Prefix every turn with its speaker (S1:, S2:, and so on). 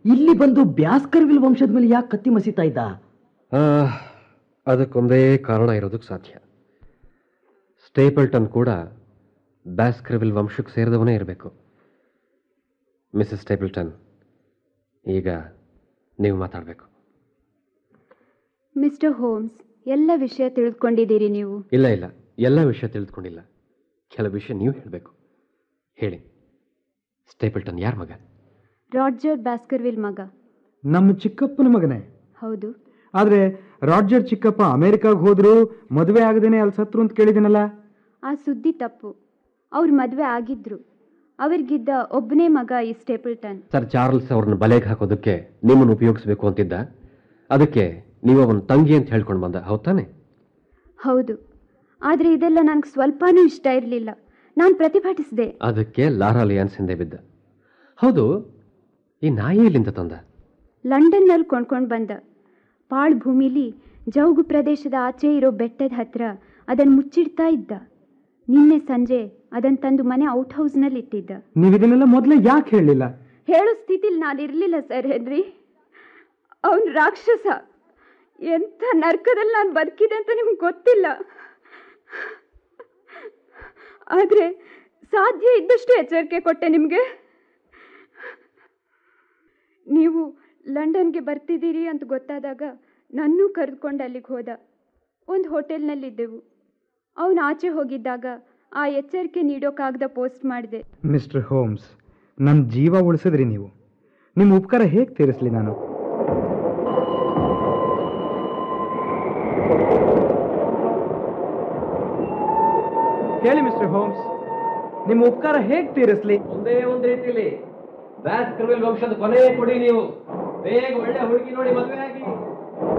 S1: ಇಲ್ಲಿ ಬಂದು ಬ್ಯಾಸ್ಕರ್ವಿಲ್ ವಂಶದ ಮೇಲೆ ಯಾಕೆ ಕತ್ತಿ ಮಸೀತಾ ಇದ್ದ
S2: ಆ, ಅದಕ್ಕೊಂದೇ ಕಾರಣ ಇರೋದಕ್ಕೆ ಸಾಧ್ಯ ಸ್ಟೇಪಲ್ಟನ್ ಕೂಡ ಬ್ಯಾಸ್ಕ್ರಿವಿಲ್ ವಂಶಕ್ಕೆ ಸೇರಿದವನೇ ಇರಬೇಕು ಮಿಸಸ್ ಸ್ಟೇಪಲ್ಟನ್ ಈಗ ನೀವು ಮಾತಾಡಬೇಕು
S3: ಮಿಸ್ಟರ್ ಹೋಮ್ಸ್ ಎಲ್ಲ ವಿಷಯ ತಿಳಿದುಕೊಂಡಿದ್ದೀರಿ ನೀವು
S2: ಇಲ್ಲ ಇಲ್ಲ ಎಲ್ಲ ವಿಷಯ ತಿಳಿದುಕೊಂಡಿಲ್ಲ ಕೆಲವು ವಿಷಯ ನೀವು ಹೇಳಬೇಕು ಹೇಳಿ ಸ್ಟೇಪಲ್ಟನ್ ಯಾರ ಮಗ
S3: ರಾಡ್ಜರ್ ಬ್ಯಾಸ್ಕರ್ವಿಲ್ ಮಗ
S4: ನಮ್ಮ ಚಿಕ್ಕಪ್ಪನ ಮಗನೇ
S3: ಹೌದು
S4: ಆದ್ರೆ ರಾಡ್ಜರ್ ಚಿಕ್ಕಪ್ಪ ಅಮೆರಿಕಾಗ್ ಹೋದ್ರು ಮದುವೆ ಆಗದೇನೆ ಅಲ್ಲಿ ಸತ್ರು ಅಂತ ಕೇಳಿದಿನಲ್ಲ
S3: ಆ ಸುದ್ದಿ ತಪ್ಪು ಅವ್ರ ಮದುವೆ ಆಗಿದ್ರು ಅವ್ರಿಗಿದ್ದ ಒಬ್ಬನೇ ಮಗ ಈ ಸ್ಟೇಪಲ್ಟನ್
S2: ಸರ್ ಚಾರ್ಲ್ಸ್ ಅವ್ರನ್ನ ಬಲೆಗೆ ಹಾಕೋದಕ್ಕೆ ನಿಮ್ಮನ್ನು ಉಪಯೋಗಿಸ್ಬೇಕು ಅಂತಿದ್ದ ಅದಕ್ಕೆ ನೀವು ಅವನ ತಂಗಿ ಅಂತ ಹೇಳ್ಕೊಂಡು ಬಂದ ಹೌದ್ ತಾನೆ
S3: ಹೌದು ಆದರೆ ಇದೆಲ್ಲ ನನಗೆ ಸ್ವಲ್ಪನೂ ಇಷ್ಟ ಇರಲಿಲ್ಲ ನಾನು ಪ್ರತಿಭಟಿಸಿದೆ
S2: ಅದಕ್ಕೆ ಲಾರಾ ಲಿಯಾನ್ಸ್ ಹಿಂದೆ ಬಿದ್ದ ಹೌದು ಈ ನಾಯಿ ಎಲ್ಲಿಂದ ತಂದ
S3: ಲಂಡನ್ನಲ್ಲಿ ಕೊಂಡ್ಕೊಂಡು ಬಂದ ಪಾಳ್ ಭೂಮಿಲಿ ಜೌಗು ಪ್ರದೇಶದ ಆಚೆ ಇರೋ ಬೆಟ್ಟದ ಹತ್ರ ಅದನ್ನು ಮುಚ್ಚಿಡ್ತಾ ಇದ್ದ ನಿನ್ನೆ ಸಂಜೆ ಅದನ್ನು ತಂದು ಮನೆ ಔಟ್ ಹೌಸ್ನಲ್ಲಿ ಇಟ್ಟಿದ್ದ
S4: ನೀವು ಇದನ್ನೆಲ್ಲ ಮೊದಲೇ ಯಾಕೆ ಹೇಳಲಿಲ್ಲ
S3: ಹೇಳೋ ಸ್ಥಿತಿಲಿ ನಾನು ಇರಲಿಲ್ಲ ಸರ್ ಹೆನ್ರಿ ಅವನು ರಾಕ್ಷಸ ಎಂಥ ನರ್ಕದಲ್ಲಿ ನಾನು ಬದುಕಿದೆ ಅಂತ ನಿಮ್ಗೆ ಗೊತ್ತಿಲ್ಲ ಆದರೆ ಸಾಧ್ಯ ಇದ್ದಷ್ಟು ಎಚ್ಚರಿಕೆ ಕೊಟ್ಟೆ ನಿಮಗೆ ನೀವು ಲಂಡನ್ಗೆ ಬರ್ತಿದ್ದೀರಿ ಅಂತ ಗೊತ್ತಾದಾಗ ನನ್ನೂ ಕರೆದುಕೊಂಡು ಅಲ್ಲಿಗೆ ಹೋದ ಒಂದು ಹೋಟೆಲ್ನಲ್ಲಿದ್ದೆವು ಅವನು ಆಚೆ ಹೋಗಿದ್ದಾಗ ಆ ಎಚ್ಚರಿಕೆ ನೀಡೋಕ್ಕಾಗದ ಪೋಸ್ಟ್ ಮಾಡಿದೆ
S4: ಮಿಸ್ಟರ್ ಹೋಮ್ಸ್ ನನ್ನ ಜೀವ ಉಳಿಸಿದ್ರಿ ನೀವು ನಿಮ್ಮ ಉಪಕಾರ ಹೇಗೆ ತೀರಿಸ್ಲಿ ನಾನು ಹೇಳಿ ಮಿಸ್ಟರ್ ಹೋಮ್ಸ್ ನಿಮ್ಮ ಉಪಕಾರ ಹೇಗೆ ತೀರಿಸ್ಲಿ
S2: ಒಂದೇ ಒಂದು ರೀತಿಯಲ್ಲಿ ಬ್ಯಾಸ್ಕರ್ವಿಲ್ ವಂಶದ ಕೊನೆ ಕೊಡಿ ನೀವು ಬೇಗ ಒಳ್ಳೆ ಹುಡುಗಿ ನೋಡಿ ಮದುವೆ ಆಗಿ